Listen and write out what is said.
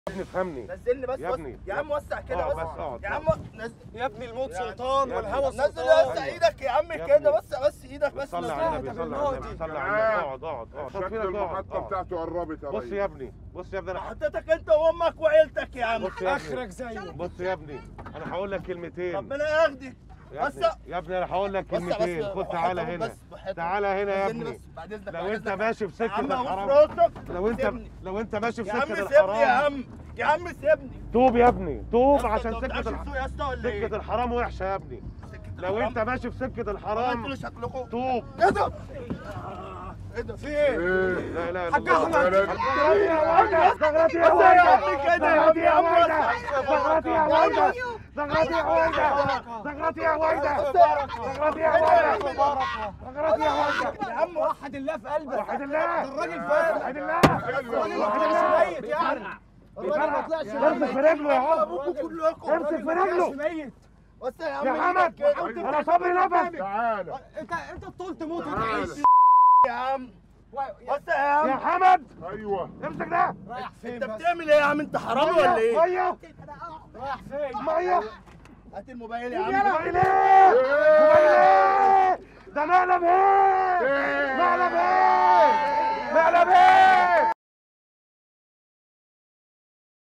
ابني افهمني نزلني بس يا بس. ابني. يا عم وسع كده اقعد بس بس اقعد يا عم نزل يا ابني الموت يا عم. سلطان يا والهوى ابني. نزل سلطان وسع ايدك يا عم يا كده ابني. وسع بس ايدك بس صلي نزل. على النبي طب صلي النار على النبي دي. صلي على النبي اقعد اقعد اقعد حط شكل ايدك اقعد المحطة اقعد. بتاعته قربت يا بص ريس يا ابني بص يا ابني انا حطيتك انت وامك وعيلتك يا عم بص يا اخرك ابني زيه بص يا ابني انا هقول لك كلمتين ربنا ياخدك يا بس- ابني يا ابني انا هقول لك وسع بس كلمتين خد تعالى بحياتهم هنا بس بحياتهم. تعالى هنا يا نزلني ابني بس بعد اذنك لو بعد انت إذنك. ماشي في يا سكه عم الحرام افرطك لو انت سيبني. لو انت ماشي في يا عم سكه سيبني يا الحرام عم يا عم سيبني توب يا ابني توب يا اسطى، عشان انت ما سكه بتعرفش الح- تسوق يا اسطى ولا ايه؟ سكه الحرام وحشه يا ابني سكة لو الحرام. انت ماشي في سكه ما الحرام انتوا شكلكم توب ايه ده؟ ايه ده؟ في ايه؟ ايه لا اله الا حاج الله احمد زغرتي يا وايده زغرتي يا بس يا وايده عم كده زغرتي يا يا عم وايده وسع. زغرتي يا وايده زغرتي يا وايده زغرتي يا وايده زغرتي يا وايده زغرتي يا وايده يا عم وحد الله في قلبك وحد الله الراجل فاهم وحد الله الراجل ما طلعش ميت يعني الراجل ما طلعش امسك في رجله يا عم ابوكم كلكم امسك في ما رجله طلعش ميت بس يا عم يا حمد كده. انا صبري نفس تعالى انت انت طول تموت وتعيش يا عم و- بس يا عم يا حمد ايوه امسك ده رايح فين انت بس بتعمل ايه يا عم انت حرامي ولا ايه؟ ميه رايح فين ميه هات الموبايل يا عم موبايل ايه موبايل ايه ده مقلب ايه مقلب ايه مقلب ايه